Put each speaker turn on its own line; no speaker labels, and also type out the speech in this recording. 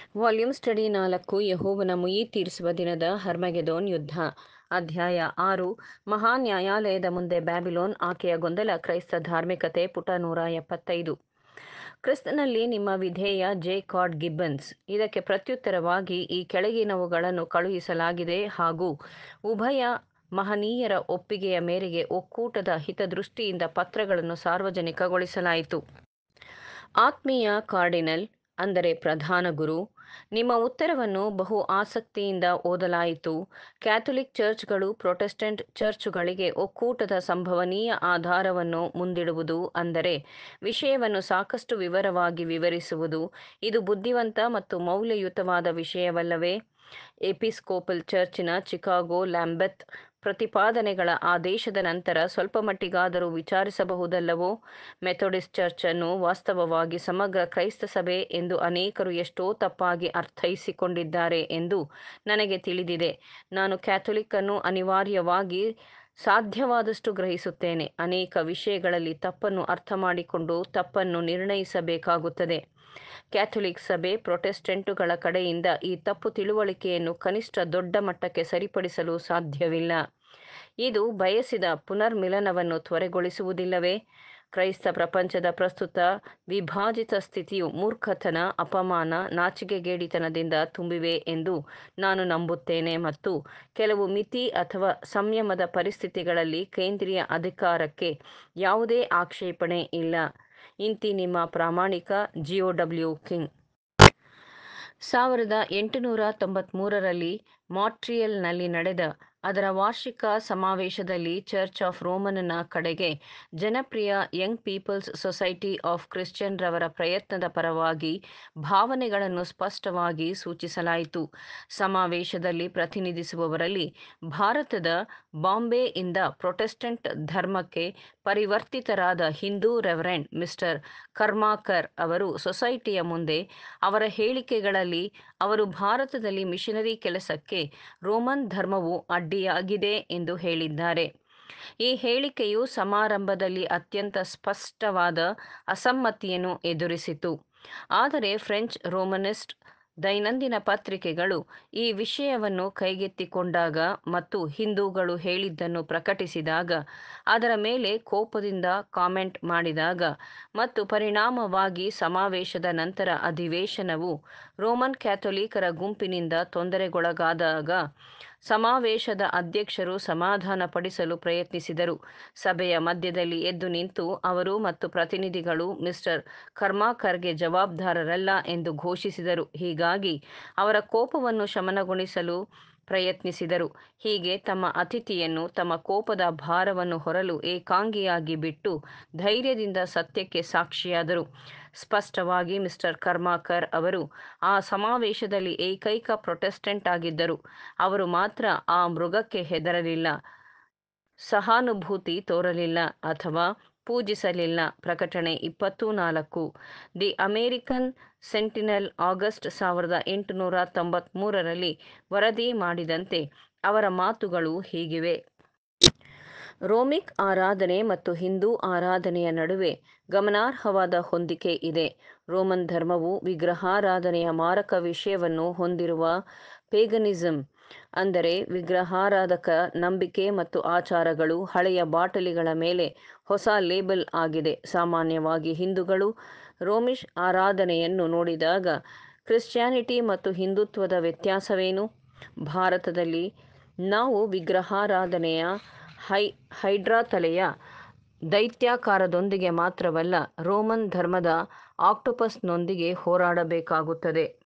volume study ನಾಲ್ಕು ಯೆಹೋವನ ಮುಯ್ಯಿ ತೀರಿಸುವ ದಿನದ ಹರ್ಮಗೆದೋನ್ ಯುದ್ಧ ಅಧ್ಯಾಯ ಆರು ಮಹಾ ನ್ಯಾಯಾಲಯದ ಮುಂದೆ ಬ್ಯಾಬಿಲೋನ್ ಆಕೆಯ ಗೊಂದಲ ಕ್ರೈಸ್ತ ಧಾರ್ಮಿಕತೆ ಪುಟ ನೂರ ಎಪ್ಪತ್ತೈದು ಕ್ರಿಸ್ತನಲ್ಲಿ ನಿಮ್ಮ ವಿಧೇಯ ಜೆ ಕಾಡ್ ಗಿಬ್ಬನ್ಸ್ ಇದಕ್ಕೆ ಪ್ರತ್ಯುತ್ತರವಾಗಿ ಈ ಕೆಳಗಿನವುಗಳನ್ನು ಕಳುಹಿಸಲಾಗಿದೆ ಹಾಗೂ ಉಭಯ ಮಹನೀಯರ ಒಪ್ಪಿಗೆಯ ಮೇರೆಗೆ ಒಕ್ಕೂಟದ ಹಿತದೃಷ್ಟಿಯಿಂದ ಪತ್ರಗಳನ್ನು ಸಾರ್ವಜನಿಕಗೊಳಿಸಲಾಯಿತು ಆತ್ಮೀಯ ಕಾರ್ಡಿನಲ್ ಅಂದರೆ ಪ್ರಧಾನ ಗುರು ನಿಮ್ಮ ಉತ್ತರವನ್ನು ಬಹು ಆಸಕ್ತಿಯಿಂದ ಓದಲಾಯಿತು ಕ್ಯಾಥೊಲಿಕ್ ಚರ್ಚ್ಗಳು ಪ್ರೊಟೆಸ್ಟೆಂಟ್ ಚರ್ಚುಗಳಿಗೆ ಒಕ್ಕೂಟದ ಸಂಭವನೀಯ ಆಧಾರವನ್ನು ಮುಂದಿಡುವುದು ಅಂದರೆ ವಿಷಯವನ್ನು ಸಾಕಷ್ಟು ವಿವರವಾಗಿ ವಿವರಿಸುವುದು ಇದು ಬುದ್ಧಿವಂತ ಮತ್ತು ಮೌಲ್ಯಯುತವಾದ ವಿಷಯವಲ್ಲವೇ ಎಪಿಸ್ಕೋಪಲ್ ಚರ್ಚಿನ ಚಿಕಾಗೋ ಲ್ಯಾಂಬೆತ್ ಪ್ರತಿಪಾದನೆಗಳ ಆದೇಶದ ನಂತರ ಸ್ವಲ್ಪ ಮಟ್ಟಿಗಾದರೂ ವಿಚಾರಿಸಬಹುದಲ್ಲವೋ ಮೆಥೋಡಿಸ್ಟ್ ಚರ್ಚನ್ನು ವಾಸ್ತವವಾಗಿ ಸಮಗ್ರ ಕ್ರೈಸ್ತ ಸಭೆ ಎಂದು ಅನೇಕರು ಎಷ್ಟೋ ತಪ್ಪಾಗಿ ಅರ್ಥೈಸಿಕೊಂಡಿದ್ದಾರೆ ಎಂದು ನನಗೆ ತಿಳಿದಿದೆ ನಾನು ಕ್ಯಾಥೊಲಿಕ್ಕನ್ನು ಅನಿವಾರ್ಯವಾಗಿ ಸಾಧ್ಯವಾದಷ್ಟು ಗ್ರಹಿಸುತ್ತೇನೆ ಅನೇಕ ವಿಷಯಗಳಲ್ಲಿ ತಪ್ಪನ್ನು ಅರ್ಥ ಮಾಡಿಕೊಂಡು ತಪ್ಪನ್ನು ನಿರ್ಣಯಿಸಬೇಕಾಗುತ್ತದೆ ಕ್ಯಾಥೊಲಿಕ್ ಸಭೆ ಪ್ರೊಟೆಸ್ಟೆಂಟುಗಳ ಕಡೆಯಿಂದ ಈ ತಪ್ಪು ತಿಳುವಳಿಕೆಯನ್ನು ಕನಿಷ್ಠ ದೊಡ್ಡ ಮಟ್ಟಕ್ಕೆ ಸರಿಪಡಿಸಲು ಸಾಧ್ಯವಿಲ್ಲ ಇದು ಬಯಸಿದ ಪುನರ್ಮಿಲನವನ್ನು ತ್ವರೆಗೊಳಿಸುವುದಿಲ್ಲವೇ ಕ್ರೈಸ್ತ ಪ್ರಪಂಚದ ಪ್ರಸ್ತುತ ವಿಭಾಜಿತ ಸ್ಥಿತಿಯು ಮೂರ್ಖತನ ಅಪಮಾನ ನಾಚಿಕೆಗೇಡಿತನದಿಂದ ತುಂಬಿವೆ ಎಂದು ನಾನು ನಂಬುತ್ತೇನೆ ಮತ್ತು ಕೆಲವು ಮಿತಿ ಅಥವಾ ಸಂಯಮದ ಪರಿಸ್ಥಿತಿಗಳಲ್ಲಿ ಕೇಂದ್ರೀಯ ಅಧಿಕಾರಕ್ಕೆ ಯಾವುದೇ ಆಕ್ಷೇಪಣೆ ಇಲ್ಲ ಇಂತಿ ನಿಮ್ಮ ಪ್ರಾಮಾಣಿಕ ಜಿಒ ಡಬ್ಲ್ಯೂ ಕಿಂಗ್ ಸಾವಿರದ ಎಂಟುನೂರ ತೊಂಬತ್ತ್ಮೂರರಲ್ಲಿ ಮಾಂಟ್ರಿಯಲ್ನಲ್ಲಿ ನಡೆದ ಅದರ ವಾರ್ಷಿಕ ಸಮಾವೇಶದಲ್ಲಿ ಚರ್ಚ್ ಆಫ್ ರೋಮನ್ನ ಕಡೆಗೆ ಜನಪ್ರಿಯ young people's society of Christian ರವರ ಪ್ರಯತ್ನದ ಪರವಾಗಿ ಭಾವನೆಗಳನ್ನು ಸ್ಪಷ್ಟವಾಗಿ ಸೂಚಿಸಲಾಯಿತು ಸಮಾವೇಶದಲ್ಲಿ ಪ್ರತಿನಿಧಿಸುವವರಲ್ಲಿ ಭಾರತದ ಬಾಂಬೆಯಿಂದ ಪ್ರೊಟೆಸ್ಟೆಂಟ್ ಧರ್ಮಕ್ಕೆ ಪರಿವರ್ತಿತರಾದ ಹಿಂದೂ ರೆವರೆಂಡ್ ಮಿಸ್ಟರ್ ಕರ್ಮಾಕರ್ ಅವರು ಸೊಸೈಟಿಯ ಮುಂದೆ ಅವರ ಹೇಳಿಕೆಗಳಲ್ಲಿ ಅವರು ಭಾರತದಲ್ಲಿ ಮಿಷನರಿ ಕೆಲಸಕ್ಕೆ ರೋಮನ್ ಧರ್ಮವು ಅಡ್ಡಿಯಾಗಿದೆ ಎಂದು ಹೇಳಿದ್ದಾರೆ ಈ ಹೇಳಿಕೆಯು ಸಮಾರಂಭದಲ್ಲಿ ಅತ್ಯಂತ ಸ್ಪಷ್ಟವಾದ ಅಸಮ್ಮತಿಯನ್ನು ಎದುರಿಸಿತು ಆದರೆ ಫ್ರೆಂಚ್ ರೋಮನಿಸ್ಟ್ ದೈನಂದಿನ ಪತ್ರಿಕೆಗಳು ಈ ವಿಷಯವನ್ನು ಕೈಗೆತ್ತಿಕೊಂಡಾಗ ಮತ್ತು ಹಿಂದೂಗಳು ಹೇಳಿದ್ದನ್ನು ಪ್ರಕಟಿಸಿದಾಗ ಅದರ ಮೇಲೆ ಕೋಪದಿಂದ ಕಾಮೆಂಟ್ ಮಾಡಿದಾಗ ಮತ್ತು ಪರಿಣಾಮವಾಗಿ ಸಮಾವೇಶದ ನಂತರ ಅಧಿವೇಶನವು ರೋಮನ್ ಕ್ಯಾಥೊಲಿಕರ ಗುಂಪಿನಿಂದ ತೊಂದರೆಗೊಳಗಾದಾಗ ಸಮಾವೇಶದ ಅಧ್ಯಕ್ಷರು ಸಮಾಧಾನಪಡಿಸಲು ಪ್ರಯತ್ನಿಸಿದರು ಸಭೆಯ ಮಧ್ಯದಲ್ಲಿ ಎದ್ದು ನಿಂತು ಅವರು ಮತ್ತು ಪ್ರತಿನಿಧಿಗಳು ಮಿಸ್ಟರ್ ಕರ್ಮಾಕರ್ಗೆ ಜವಾಬ್ದಾರರಲ್ಲ ಎಂದು ಘೋಷಿಸಿದರು ಹೀಗಾಗಿ ಅವರ ಕೋಪವನ್ನು ಶಮನಗೊಳಿಸಲು ಪ್ರಯತ್ನಿಸಿದರು ಹೀಗೆ ತಮ್ಮ ಅತಿಥಿಯನ್ನು ತಮ್ಮ ಕೋಪದ ಭಾರವನ್ನು ಹೊರಲು ಏಕಾಂಗಿಯಾಗಿ ಬಿಟ್ಟು ಧೈರ್ಯದಿಂದ ಸತ್ಯಕ್ಕೆ ಸಾಕ್ಷಿಯಾದರು ಸ್ಪಷ್ಟವಾಗಿ ಮಿಸ್ಟರ್ ಕರ್ಮಾಕರ್ ಅವರು ಆ ಸಮಾವೇಶದಲ್ಲಿ ಏಕೈಕ ಪ್ರೊಟೆಸ್ಟೆಂಟ್ ಆಗಿದ್ದರು ಅವರು ಮಾತ್ರ ಆ ಮೃಗಕ್ಕೆ ಹೆದರಲಿಲ್ಲ ಸಹಾನುಭೂತಿ ತೋರಲಿಲ್ಲ ಅಥವಾ ಪೂಜಿಸಲಿಲ್ಲ ಪ್ರಕಟಣೆ ಇಪ್ಪತ್ತು ನಾಲ್ಕು ದಿ ಅಮೇರಿಕನ್ ಸೆಂಟಿನಲ್ ಆಗಸ್ಟ್ ಸಾವಿರದ ಎಂಟುನೂರ ತೊಂಬತ್ತ್ಮೂರರಲ್ಲಿ ವರದಿ ಮಾಡಿದಂತೆ ಅವರ ಮಾತುಗಳು ಹೀಗಿವೆ ರೋಮಿಕ್ ಆರಾಧನೆ ಮತ್ತು ಹಿಂದೂ ಆರಾಧನೆಯ ನಡುವೆ ಗಮನಾರ್ಹವಾದ ಹೊಂದಿಕೆ ಇದೆ ರೋಮನ್ ಧರ್ಮವು ವಿಗ್ರಹಾರಾಧನೆಯ ಮಾರಕ ವಿಷಯವನ್ನು ಹೊಂದಿರುವ ಪೇಗನಿಸಮ್ ಅಂದರೆ ವಿಗ್ರಹಾರಾಧಕ ನಂಬಿಕೆ ಮತ್ತು ಆಚಾರಗಳು ಹಳೆಯ ಬಾಟಲಿಗಳ ಮೇಲೆ ಹೊಸ ಲೇಬಲ್ ಆಗಿದೆ ಸಾಮಾನ್ಯವಾಗಿ ಹಿಂದೂಗಳು ರೋಮಿಶ್ ಆರಾಧನೆಯನ್ನು ನೋಡಿದಾಗ ಕ್ರಿಶ್ಚಿಯಾನಿಟಿ ಮತ್ತು ಹಿಂದುತ್ವದ ವ್ಯತ್ಯಾಸವೇನು ಭಾರತದಲ್ಲಿ ನಾವು ವಿಗ್ರಹಾರಾಧನೆಯ ಹೈ ಹೈಡ್ರಾ ತಲೆಯ ದೈತ್ಯಾಕಾರದೊಂದಿಗೆ ಮಾತ್ರವಲ್ಲ ರೋಮನ್ ಧರ್ಮದ ಆಕ್ಟೋಪಸ್ನೊಂದಿಗೆ ಹೋರಾಡಬೇಕಾಗುತ್ತದೆ